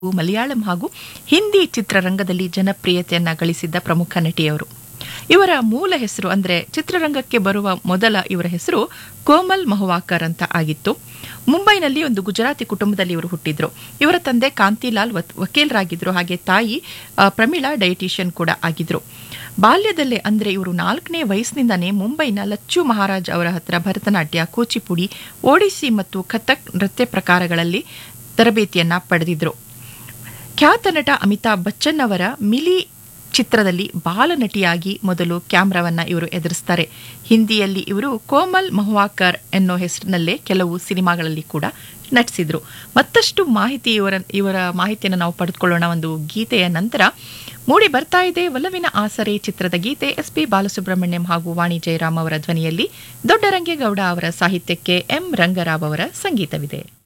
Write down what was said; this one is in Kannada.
ಮಲಯಾಳಂ ಹಾಗೂ ಹಿಂದಿ ಚಿತ್ರರಂಗದಲ್ಲಿ ಜನಪ್ರಿಯತೆಯನ್ನ ಗಳಿಸಿದ್ದ ಪ್ರಮುಖ ನಟಿಯವರು ಇವರ ಮೂಲ ಹೆಸರು ಅಂದ್ರೆ ಚಿತ್ರರಂಗಕ್ಕೆ ಬರುವ ಮೊದಲ ಇವರ ಹೆಸರು ಕೋಮಲ್ ಮಹವಾಕರ್ ಅಂತ ಆಗಿತ್ತು ಮುಂಬೈನಲ್ಲಿ ಒಂದು ಗುಜರಾತಿ ಕುಟುಂಬದಲ್ಲಿ ಇವರು ಹುಟ್ಟಿದ್ರು ಇವರ ತಂದೆ ಕಾಂತಿಲಾಲ್ ವತ್- ವಕೀಲರಾಗಿದ್ರು ಹಾಗೆ ತಾಯಿ ಆ, ಪ್ರಮೀಳಾ ಡಯಟಿಷಿಯನ್ ಕೂಡ ಆಗಿದ್ರು ಬಾಲ್ಯದಲ್ಲೇ ಅಂದ್ರೆ ಇವರು ನಾಲ್ಕನೇ ವಯಸ್ಸಿನಿಂದಾನೇ ಮುಂಬೈನ ಲಚ್ಚು ಮಹಾರಾಜ್ ಅವರ ಹತ್ರ ಭರತನಾಟ್ಯ ಕೂಚಿಪುಡಿ ಒಡಿಸ್ಸಿ ಮತ್ತು ಕಥಕ್ ನೃತ್ಯ ಪ್ರಕಾರಗಳಲ್ಲಿ ತರಬೇತಿಯನ್ನ ಪಡೆದಿದ್ರು ಖ್ಯಾತ ನಟ ಅಮಿತಾಬ್ ಬಚ್ಚನ್ ಅವರ ಮಿಲಿ ಚಿತ್ರದಲ್ಲಿ ಬಾಲನಟಿಯಾಗಿ ಮೊದಲು ಕ್ಯಾಮ್ರಾವನ್ನ ಇವರು ಎದುರಿಸ್ತಾರೆ ಹಿಂದಿಯಲ್ಲಿ ಇವರು ಕೋಮಲ್ ಮಹವಾಕರ್ ಎನ್ನೋ ಹೆಸರಿನಲ್ಲೇ ಕೆಲವು ಸಿನಿಮಾಗಳಲ್ಲಿ ಕೂಡ ನಟಿಸಿದ್ರು ಮತ್ತಷ್ಟು ಮಾಹಿತಿ ಇವರ ಇವರ ಮಾಹಿತಿಯನ್ನು ನಾವು ಪಡೆದುಕೊಳ್ಳೋಣ ಒಂದು ಗೀತೆಯ ನಂತರ ಮೂಡಿ ಬರ್ತಾ ಇದೆ ಒಲವಿನ ಆಸರೆ ಚಿತ್ರದ ಗೀತೆ ಎಸ್ ಪಿ ಬಾಲಸುಬ್ರಹ್ಮಣ್ಯಂ ಹಾಗೂ ವಾಣಿ ಜಯರಾಮ್ ಅವರ ಧ್ವನಿಯಲ್ಲಿ ದೊಡ್ಡರಂಗೇಗೌಡ ಅವರ ಸಾಹಿತ್ಯಕ್ಕೆ ಎಂ ರಂಗರಾವ್ ಅವರ ಸಂಗೀತವಿದೆ